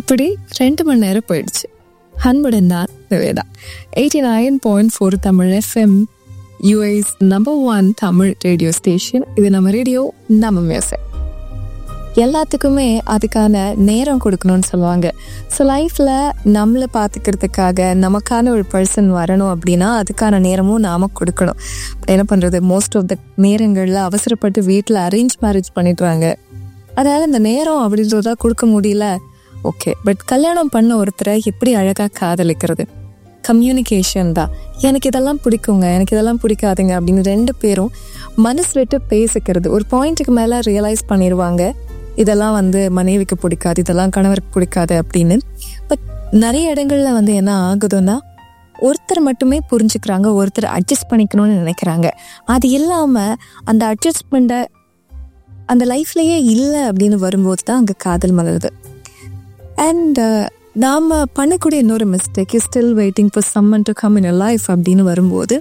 இப்படி ரெண்டு மணி நேரம் போயிடுச்சு அன்புடன் தான் Nivetha eighty nine point four Tamil FM US number one Tamil radio station இது நம்ம ரேடியோ நம்ம மியூசிக் எல்லாத்துக்குமே அதுக்கான நேரம் கொடுக்கணும்னு சொல்லுவாங்க ஸோ லைஃப்பில் நம்மளை பார்த்துக்கிறதுக்காக நமக்கான ஒரு பர்சன் வரணும் அப்படின்னா அதுக்கான நேரமும் நாம் கொடுக்கணும் என்ன பண்ணுறது மோஸ்ட் ஆஃப் த நேரங்களில் அவசரப்பட்டு வீட்டில் அரேஞ்ச் மேரேஜ் பண்ணிடுறாங்க அதனால் இந்த நேரம் அப்படின்றதா கொடுக்க முடியல ஓகே பட் கல்யாணம் பண்ண ஒருத்தரை எப்படி அழகாக காதலிக்கிறது கம்யூனிகேஷன் தான் எனக்கு இதெல்லாம் பிடிக்குங்க எனக்கு இதெல்லாம் பிடிக்காதுங்க அப்படின்னு ரெண்டு பேரும் மனசு விட்டு பேசிக்கிறது ஒரு பாயிண்ட்டுக்கு மேலே ரியலைஸ் பண்ணிடுவாங்க இதெல்லாம் வந்து மனைவிக்கு பிடிக்காது இதெல்லாம் கணவருக்கு பிடிக்காது அப்படின்னு பட் நிறைய இடங்கள்ல வந்து என்ன ஆகுதுன்னா ஒருத்தர் மட்டுமே புரிஞ்சுக்கிறாங்க ஒருத்தர் அட்ஜஸ்ட் பண்ணிக்கணும்னு நினைக்கிறாங்க அது இல்லாமல் அந்த அட்ஜஸ்ட்மெண்ட்டை அந்த லைஃப்லேயே இல்லை அப்படின்னு வரும்போது தான் அங்கே காதல் மலருது அண்ட் நாம் பண்ணக்கூடிய இன்னொரு mistake is still waiting for someone to come in life அப்படின்னு வரும்போது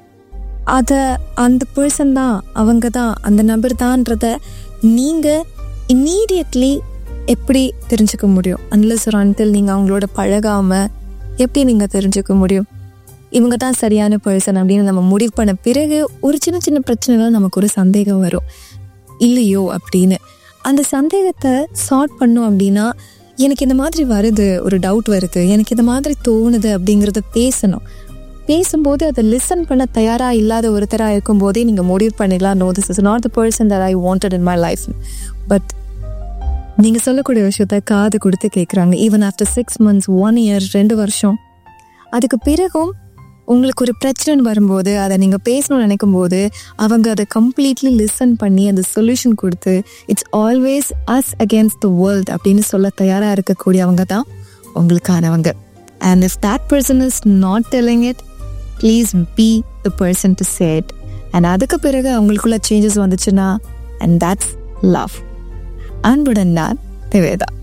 அதை அந்த பர்சன் தான் அவங்க தான் அந்த நபர் தான்றத நீங்கள் இம்மீடியட்லி எப்படி தெரிஞ்சுக்க முடியும் அன்லஸ் ஒரு அன்டில் நீங்கள் அவங்களோட பழகாமல் எப்படி நீங்கள் தெரிஞ்சுக்க முடியும் இவங்க தான் சரியான பர்சன் அப்படின்னு நம்ம முடிவு பண்ண பிறகு ஒரு சின்ன சின்ன பிரச்சனைலாம் நமக்கு ஒரு சந்தேகம் வரும் இல்லையோ அப்படின்னு அந்த சந்தேகத்தை சார்ட் பண்ணும் அப்படின்னா எனக்கு இந்த மாதிரி வருது ஒரு டவுட் வருது எனக்கு இந்த மாதிரி தோணுது அப்படிங்கிறத பேசணும் பேசும்போது அதை லிசன் பண்ண தயாராக இல்லாத ஒருத்தராக இருக்கும் போதே நீங்கள் முடிவு பண்ணிடலாம் no this is not the person that I wanted in my life but நீங்கள் சொல்லக்கூடிய விஷயத்த காது கொடுத்து கேட்குறாங்க even after six months one year ரெண்டு வருஷம் அதுக்கு பிறகும் உங்களுக்கு ஒரு பிரச்சனை வரும்போது அதை நீங்கள் பேசணும்னு நினைக்கும் போது அவங்க அதை கம்ப்ளீட்லி லிசன் பண்ணி அந்த சொல்யூஷன் கொடுத்து it's always us against the world அப்படின்னு சொல்ல தயாராக இருக்கக்கூடியவங்க தான் உங்களுக்கானவங்க and if that person is not telling it please be the person to chat and அதுக்கு பிறகு அவங்களுக்குள்ள சேஞ்சஸ் வந்துச்சுன்னா அண்ட் தட்ஸ் லவ் அன்புடன் நான் நிவேதா